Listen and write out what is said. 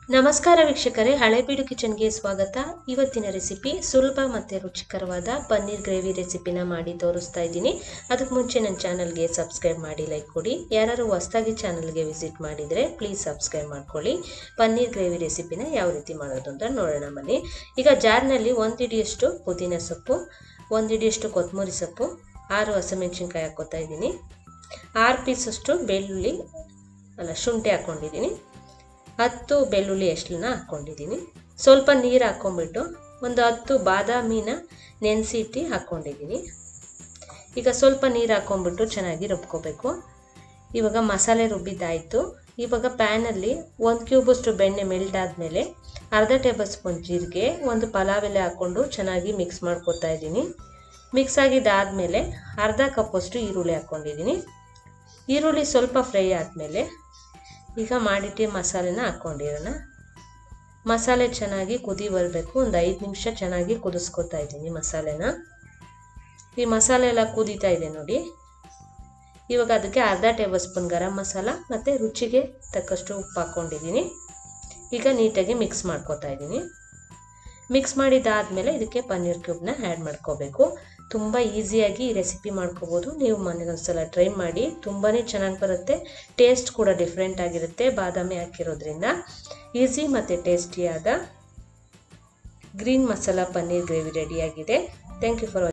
ನಮಸ್ಕಾರ ವೀಕ್ಷಕರೇ ಹಳೆಬೀಡು ಕಿಚನ್ಗೆ ಸ್ವಾಗತ ಇವತ್ತಿನ ರೆಸಿಪಿ ಸುಲಭ ಮತ್ತು ರುಚಿಕರವಾದ ಪನ್ನೀರ್ ಗ್ರೇವಿ ರೆಸಿಪಿನ ಮಾಡಿ ತೋರಿಸ್ತಾ ಇದ್ದೀನಿ ಅದಕ್ಕೆ ಮುಂಚೆ ನನ್ನ ಚಾನಲ್ಗೆ ಸಬ್ಸ್ಕ್ರೈಬ್ ಮಾಡಿ ಲೈಕ್ ಕೊಡಿ ಯಾರು ಹೊಸ್ದಾಗಿ ಚಾನಲ್ಗೆ ವಿಸಿಟ್ ಮಾಡಿದರೆ ಪ್ಲೀಸ್ ಸಬ್ಸ್ಕ್ರೈಬ್ ಮಾಡ್ಕೊಳ್ಳಿ ಪನ್ನೀರ್ ಗ್ರೇವಿ ರೆಸಿಪಿನ ಯಾವ ರೀತಿ ಮಾಡೋದು ಅಂತ ನೋಡೋಣ ಬನ್ನಿ ಈಗ ಜಾರ್ನಲ್ಲಿ ಒಂದು ಹಿಡಿಯಷ್ಟು ಪುದೀನ ಸೊಪ್ಪು ಒಂದು ಹಿಡಿಯಷ್ಟು ಕೊತ್ತಂಬರಿ ಸೊಪ್ಪು ಆರು ಹಸಿಮೆಣ್ಸಿನ್ಕಾಯಿ ಹಾಕ್ಕೋತಾ ಇದ್ದೀನಿ ಆರು ಪೀಸಷ್ಟು ಬೆಳ್ಳುಳ್ಳಿ ಅಲ್ಲ ಶುಂಠಿ ಹಾಕ್ಕೊಂಡಿದ್ದೀನಿ ಹತ್ತು ಬೆಳ್ಳುಳ್ಳಿ ಎಷ್ಟನ್ನ ಹಾಕ್ಕೊಂಡಿದ್ದೀನಿ ಸ್ವಲ್ಪ ನೀರು ಹಾಕ್ಕೊಂಬಿಟ್ಟು ಒಂದು ಹತ್ತು ಬಾದಾಮಿನ ನೆನೆಸಿಟ್ಟು ಹಾಕ್ಕೊಂಡಿದ್ದೀನಿ ಈಗ ಸ್ವಲ್ಪ ನೀರು ಹಾಕ್ಕೊಂಬಿಟ್ಟು ಚೆನ್ನಾಗಿ ರುಬ್ಕೋಬೇಕು ಇವಾಗ ಮಸಾಲೆ ರುಬ್ಬಿದ್ದಾಯಿತು ಇವಾಗ ಪ್ಯಾನಲ್ಲಿ ಒಂದು ಕ್ಯೂಬಷ್ಟು ಬೆಣ್ಣೆ ಮೆಲ್ಟ್ ಆದಮೇಲೆ ಅರ್ಧ ಟೇಬಲ್ ಸ್ಪೂನ್ ಜೀರಿಗೆ ಒಂದು ಪಲಾವ್ ಎಲೆ ಹಾಕ್ಕೊಂಡು ಚೆನ್ನಾಗಿ ಮಿಕ್ಸ್ ಮಾಡ್ಕೊತಾ ಇದ್ದೀನಿ ಮಿಕ್ಸ್ ಆಗಿದ್ದಾದಮೇಲೆ ಅರ್ಧ ಕಪ್ಪಷ್ಟು ಈರುಳ್ಳಿ ಹಾಕ್ಕೊಂಡಿದ್ದೀನಿ ಈರುಳ್ಳಿ ಸ್ವಲ್ಪ ಫ್ರೈ ಆದಮೇಲೆ ಈಗ ಮಾಡಿಟ್ಟು ಮಸಾಲೆನ ಹಾಕ್ಕೊಂಡಿರೋಣ ಮಸಾಲೆ ಚೆನ್ನಾಗಿ ಕುದಿ ಬರಬೇಕು ಒಂದು ಐದು ನಿಮಿಷ ಚೆನ್ನಾಗಿ ಕುದಿಸ್ಕೊತಾ ಇದ್ದೀನಿ ಮಸಾಲೆನ ಈ ಮಸಾಲೆ ಎಲ್ಲ ಕುದೀತಾ ಇದೆ ನೋಡಿ ಇವಾಗ ಅದಕ್ಕೆ ಅರ್ಧ ಟೇಬಲ್ ಸ್ಪೂನ್ ಗರಂ ಮಸಾಲ ಮತ್ತು ರುಚಿಗೆ ತಕ್ಕಷ್ಟು ಉಪ್ಪು ಹಾಕ್ಕೊಂಡಿದ್ದೀನಿ ಈಗ ನೀಟಾಗಿ ಮಿಕ್ಸ್ ಮಾಡ್ಕೊತಾ ಇದ್ದೀನಿ ಮಿಕ್ಸ್ ಮಾಡಿದ್ದಾದಮೇಲೆ ಇದಕ್ಕೆ ಪನ್ನೀರ್ ಕ್ಯೂಬ್ನ ಆ್ಯಡ್ ಮಾಡ್ಕೋಬೇಕು ತುಂಬ ಈಸಿಯಾಗಿ ಈ ರೆಸಿಪಿ ಮಾಡ್ಕೋಬೋದು ನೀವು ಮನೇಲಿ ಒಂದ್ಸಲ ಟ್ರೈ ಮಾಡಿ ತುಂಬಾ ಚೆನ್ನಾಗಿ ಬರುತ್ತೆ ಟೇಸ್ಟ್ ಕೂಡ ಡಿಫ್ರೆಂಟ್ ಆಗಿರುತ್ತೆ ಬಾದಾಮಿ ಹಾಕಿರೋದ್ರಿಂದ ಈಸಿ ಮತ್ತು ಟೇಸ್ಟಿಯಾದ ಗ್ರೀನ್ ಮಸಾಲ ಪನ್ನೀರ್ ಗ್ರೇವಿ ರೆಡಿಯಾಗಿದೆ ಥ್ಯಾಂಕ್ ಯು ಫಾರ್